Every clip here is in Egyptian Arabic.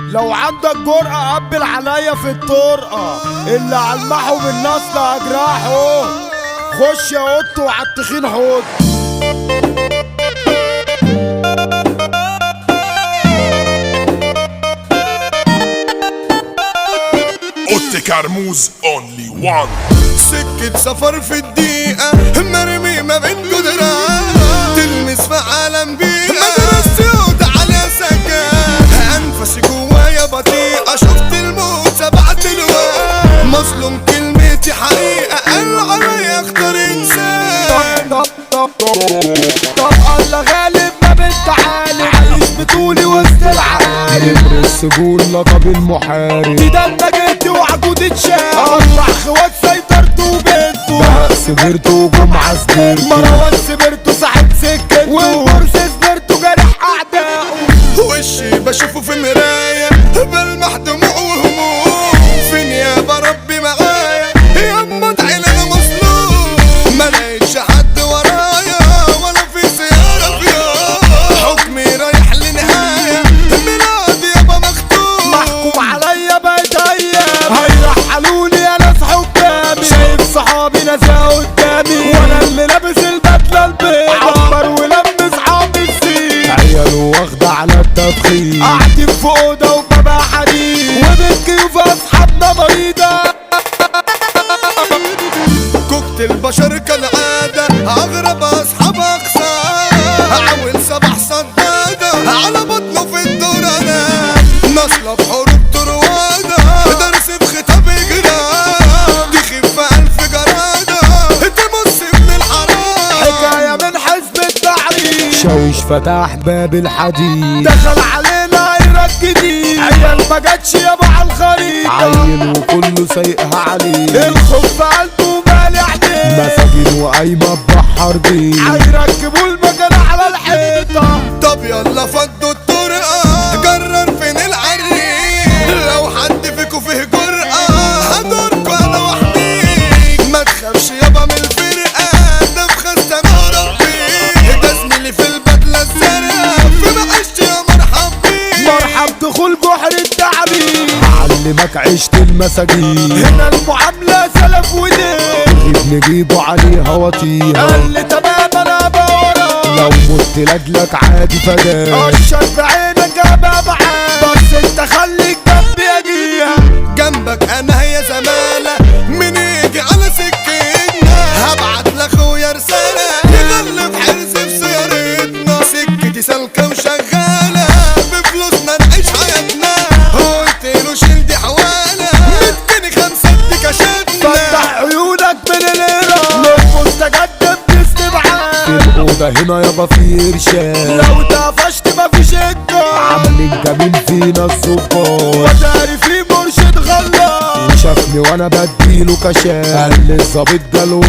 لو عندك جرأة قبل عليا في الطرقة اللي علمحه بالنصل اجراحه خش يا قط وعالتخين حوض اوتي كرموز اونلي وان سكة سفر في الدقيقة مرمي ما بين جدران تلمس في عالم بيئة مدرستي على سكن أنفسي جوايا بطيئة شفت الموت سبعة الوان مظلوم كلمتي حقيقة قال عليا اختار انسان طب طب طب الله غالب ما بنت عالم عايش بطولي وسط العالم نمر السجون لقب المحارب دي ده انت جيت وعجود اتشال اربع خوات سيطرت وبنته بهاء سبرته وجمعة سبرته مروان سبرته ساعة سكته والبورس سبرته جارح اعدائه وشي بشوفه في مراية بلمح دموع وهموم فين يا بربي معايا يما ادعي انا مظلوم ما لقيتش حد ورايا ولا في سيارة فيها حكمي رايح لنهاية ميلادي يابا مختوم محكوم عليا بقت ايام هيرحلوني انا صحاب قدامي شايف صحابي نازله قدامي وانا اللي لابس البدله البيضاء عبر ولم صحابي السين عيال واخده على التدخين قاعدين في اوضه وبابا حديد وبالكيوف اصحابنا مريضه كوكتيل البشر كالعادة أغرب أصحاب أقصى عاول سبع صدادة على بطنه في الدورانة نصلة في حروب طروادة درس بخطاب جراد تخف ألف جرادة تمص من الحرام حكايه من حزب التعريف شوش فتح باب الحديد دخل علينا عيرك جديد عيال ما جاتش يابا على الخريطه عيل وكله سايقها عليه الخوف في قلبه مالي عليه مساجين وقايمه بحر دي هيركبوا المكان على الحيطه طب يلا فضوا الطرقة قرر فين العريق لو حد فيكو فيه جرأة هدوركوا انا وحدي ما تخافش يابا من الفرقة ده بخست انا ربي ده زميلي في البدلة الزرقاء في معشتي يا مرحب بيه مرحب دخول بحر التعبير هعلمك عيشة المساجين هنا المعاملة سلف ودين نجيب نجيبه عليها وطيها قال لي تمام انا بورا لو مت لاجلك عادي فداك اشر بعينك ابقى معاك بس انت خليك جنبي اجيها جنبك انا هي زمالة من يجي على سكتنا هبعت لاخويا رسالة يغلب حرز في سيارتنا سكتي سالكة وشغالة بفلوسنا نعيش حياتنا قلت له شيل دي حوالة مديني خمسة دي كشفنا فتح عيونك من القرا نرقص تجدد باستبعاد الأوضة هنا يابا في إرشاد لو طفشت مفيش إنكار عاملين جميل فينا الظباط وداري في مرشد غلط وشافني وأنا بديله كشاف قال لي الظابط جاله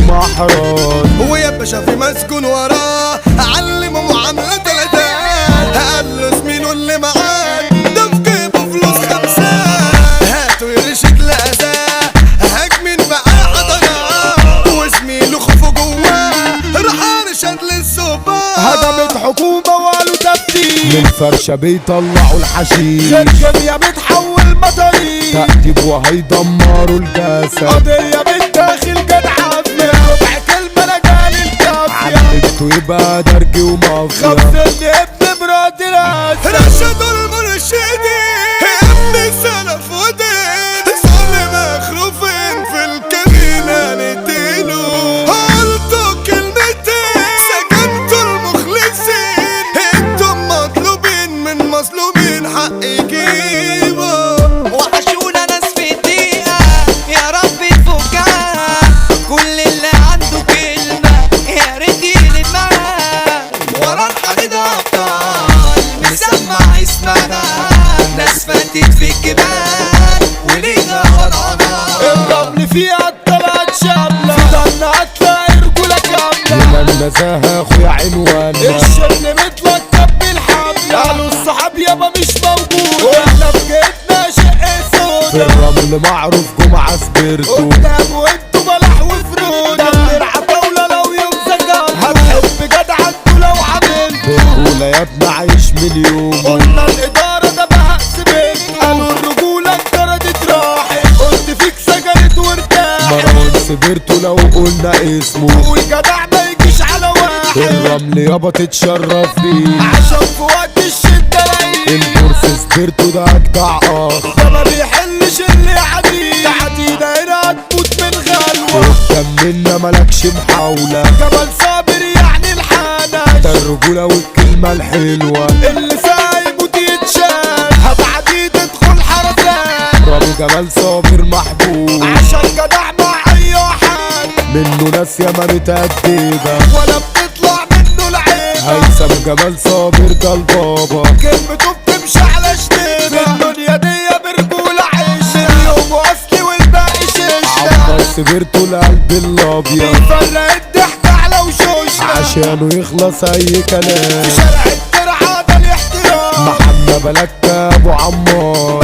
محرج ويا باشا في مسكون وراه علمه معاملة تلاتات قال له زميله اللي معاك ده في جيبه فلوس خمسة هاتوا يرشد لأذاه هاجمين بقى حضنات وزميله خوفه جواه راح ارشد للصباح هجمت حكومة وقالوا تفتيش من الفرشة بيطلعوا الحشيش الكيميا بتحول مطاريش تأديب وهيدمروا الجسد قضية بالداخل جدعة من ربع كلمة انا جالي الكافية علمته يبقى درج ومافيا خبزني ابن مراتي راسي رشدوا المرشدين ابن سلف ودين صلي مخروفين في الكابينة نديله قلتوا كلمتين سكنتوا المخلصين انتم مطلوبين من مظلومين حق يجيبوا وحشونا ناس في الدقيقة يا رب تفكها كل اللي عنده كلمة يا ريت يلمها ورا الحديد أبطال مسمع اسمها ناس فاتت في الجبال ولينا وضعنا الرمل فيها طلعت شاملة في ضنا هتلاقي رجولة كاملة هنا النزاهة اخويا عنواننا الشغل متلقب بالحملة قالوا الصحاب يابا مش موجود واحنا في جيتنا شق سود في الرمل معروف جمعة سبيرتو قدام وانتو بلح وفرود ده بنلعب دولة لو يوم سجل هتحب جدع انتو لو عملت الأولى يا ابني عايش مليون قلنا الإدارة ده بقى سبيل قال قلنا اسمه والجدع ما يجيش على واحد الرمل يابا تتشرف بيه عشان في وقت الشدة لاقيه الكورس سبيرتو ده اجدع اخ ده ما بيحلش اللي عديد تعدينا هنا هتموت من غلوة كملنا ملكش محاولة جبل صابر يعني الحنش ده الرجولة والكلمة الحلوة اللي سايب وتتشال هبعدي تدخل حركات رامي جمال صابر محبوب عشان جدع مع اي حد منه ناس ياما متأدبة ولا بتطلع منه العيبة هيثم جمال صابر ده البابا كلمته بتمشي على شتيبة في الدنيا دي برجولة عيشة اليوم واصلي والباقي شيشة عبر سبيرتو القلب الابيض بيفرق الضحك على وشوشنا عشانه يخلص اي كلام في شارع الترعة ده الاحترام محمد بلك ابو عمار